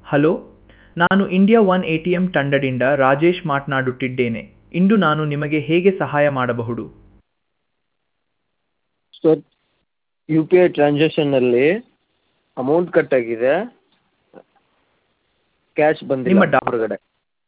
hello ನಾನು India one A T M ತಂಡದಿಂದ ರಾಜೇಶ್ ಮಾತನಾಡುತ್ತಿದ್ದೇನೆ ಇಂದು ನಾನು ನಿಮಗೆ ಹೇಗೆ ಸಹಾಯ ಮಾಡಬಹುದು ಸರ್ ಯು ಪಿ ಐ ಟ್ರಾನ್ಸಾಕ್ಷನ್ನಲ್ಲಿ ಅಮೌಂಟ್ ಕಟ್ಟಾಗಿದೆ ಕ್ಯಾಶ್ ಬಂದಿಲ್ಲ ನಿಮ್ಮ ಡಾ- ಹೊರಗಡೆ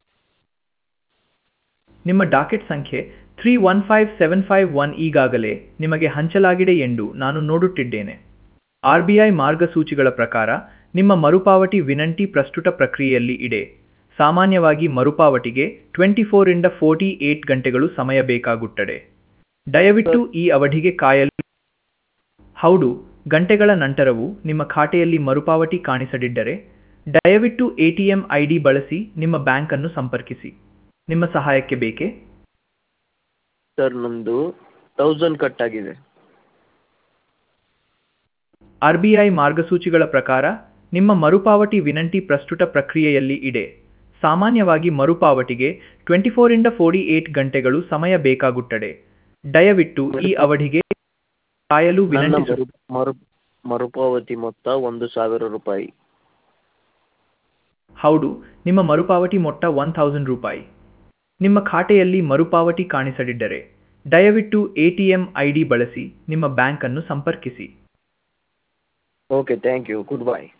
ನಿಮ್ಮ ಡಾಕೆಟ್ ಸಂಖ್ಯೆ three one five seven five one ಈಗಾಗಲೇ ನಿಮಗೆ ಹಂಚಲಾಗಿದೆ ಎಂದು ನಾನು ನೋಡುತ್ತಿದ್ದೇನೆ ಆರ್ ಬಿ ಐ ಮಾರ್ಗಸೂಚಿಗಳ ಪ್ರಕಾರ ನಿಮ್ಮ ಮರುಪಾವತಿ ವಿನಂತಿ ಪ್ರಸ್ತುತ ಪ್ರಕ್ರಿಯೆಯಲ್ಲಿ ಇದೆ ಸಾಮಾನ್ಯವಾಗಿ ಮರುಪಾವತಿಗೆ ಟ್ವೆಂಟಿ ಫೋರಿಂದ ಫೋರ್ಟಿ ಏಟ್ ಗಂಟೆಗಳು ಸಮಯ ಬೇಕಾಗುತ್ತದೆ ದಯವಿಟ್ಟು ಈ ಅವಧಿಗೆ ಕಾಯಲು ಹೌದು ಗಂಟೆಗಳ ನಂತರವೂ ನಿಮ್ಮ ಖಾತೆಯಲ್ಲಿ ಮರುಪಾವತಿ ಕಾಣಿಸದಿದ್ದರೆ ದಯವಿಟ್ಟು A T M I D ಬಳಸಿ ನಿಮ್ಮ ಬ್ಯಾಂಕನ್ನು ಸಂಪರ್ಕಿಸಿ ನಿಮ್ಮ ಸಹಾಯಕ್ಕೆ ಬೇಕೇ ಸರ್ ನಮ್ಮದು ತೌಸಂಡ್ ಕಟ್ಟಾಗಿದೆ ಆರ್ ಬಿ ಐ ಮಾರ್ಗಸೂಚಿಗಳ ಪ್ರಕಾರ ನಿಮ್ಮ ಮರುಪಾವತಿ ವಿನಂತಿ ಪ್ರಸ್ತುತ ಪ್ರಕ್ರಿಯೆಯಲ್ಲಿ ಇದೆ ಸಾಮಾನ್ಯವಾಗಿ ಮರುಪಾವತಿಗೆ ಟ್ವೆಂಟಿ ಫೋರಿಂದ ಫೋರ್ಟಿ ಏಟ್ ಗಂಟೆಗಳು ಸಮಯ ಬೇಕಾಗುತ್ತದೆ ದಯವಿಟ್ಟು ಈ ಅವಧಿಗೆ ಕಾಯಲು ನನ್ನ ವಿನಂತಿಸು ಮರು ಮರು ಮರುಪಾವತಿ ಮೊತ್ತ ಒಂದು ಸಾವಿರ ರೂಪಾಯಿ ಹೌದು ನಿಮ್ಮ ಮರುಪಾವತಿ ಮೊತ್ತ ಒನ್ ಥೌಸಂಡ್ ರೂಪಾಯಿ ನಿಮ್ಮ ಖಾತೆಯಲ್ಲಿ ಮರುಪಾವತಿ ಕಾಣಿಸದಿದ್ದರೆ ದಯವಿಟ್ಟು A T M I D ಬಳಸಿ ನಿಮ್ಮ ಬ್ಯಾಂಕನ್ನು ಸಂಪರ್ಕಿಸಿ okay thank you good by